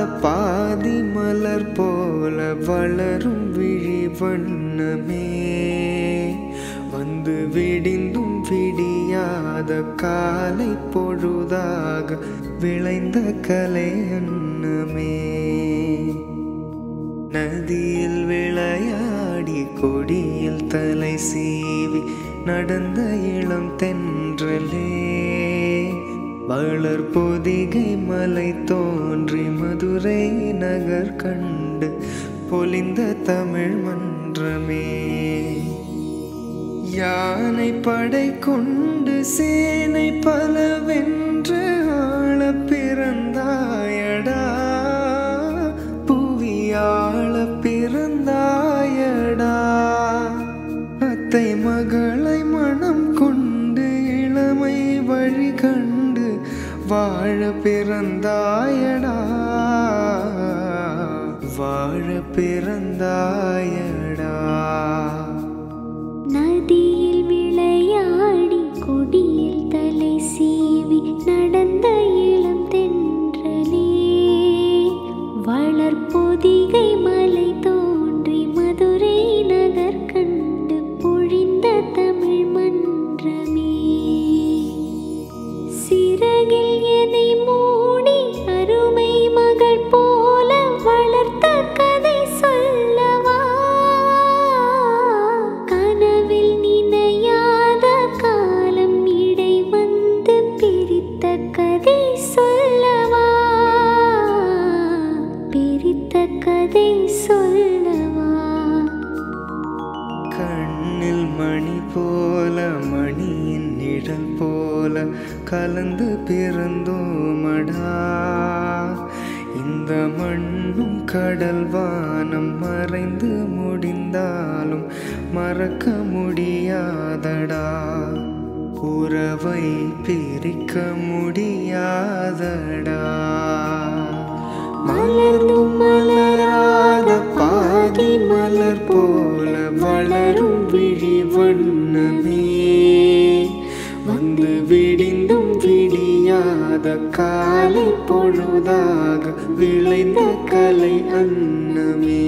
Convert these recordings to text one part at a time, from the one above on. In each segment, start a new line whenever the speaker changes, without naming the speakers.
பாதி மலர் போல வளரும் விழி வண்ணமே வந்து விடிந்தும் விடியாத காலை பொழுதாக விளைந்த கலை அன்னமே நதியில் விளையாடி கொடியில் தலை சீவி நடந்த இளம் தென்றலே வளர் பொதிகை மலை தோன்றி மதுரை நகர் கண்டு பொலிந்த தமிழ் மன்றமே யானை படை கொண்டு சேனை பலவென்று ஆள பிறந்தாயடா புவியாள பிறந்தாயடா அத்தை மகளை மனம் கொண்டு இளமை வழி கண்டு வாழ பிறந்தாயடா வாழ பிறந்தாயடா
நதியில் விளையாடி கொடியில் தலை சீவி நடந்த இளம் தென்றலே வளர்பொதிகை மலை தோன்றி மதுரை நகர் கண்டு பொழிந்த தமிழ் மன்றமே சிறகில் எதை மூடி அருமை மகள் போல வளர்த்த கதை சொல்லவா கனவில் நினையாத காலம் இடை வந்து பிரித்த கதை சொல்லவா பிரித்த கதை சொல்லவா
கண்ணில் மணி போல மணியின் நிழல் போல கலந்து பிறந்தோமடா இந்த மண்ணும் கடல் வானம் மறைந்து முடிந்தாலும் மறக்க முடியாதடா உறவை பிரிக்க முடியாதடா மலர்ந்தும் மலராத பாதி மலர் போல வளரும் விழி வண்ணமே வந்து விடிந்தும் விடியாத காலை பொழுதாக விளைந்த கலை அன்னமே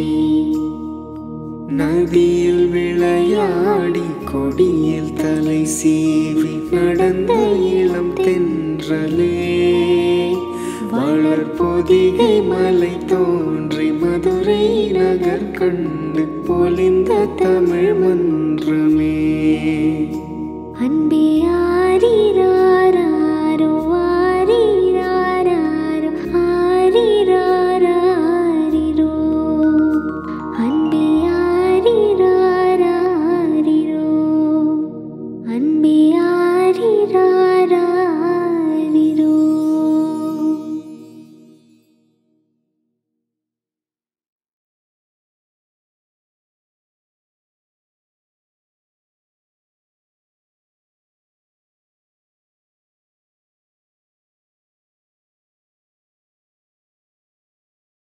நதியில் விளையாடி கொடியில் தலை சீவி நடந்த இளம் தென்றலே வளர் பொதிகை மலை தோன்றி மதுரை நகர் கண்டு பொலிந்த தமிழ் மன்றமே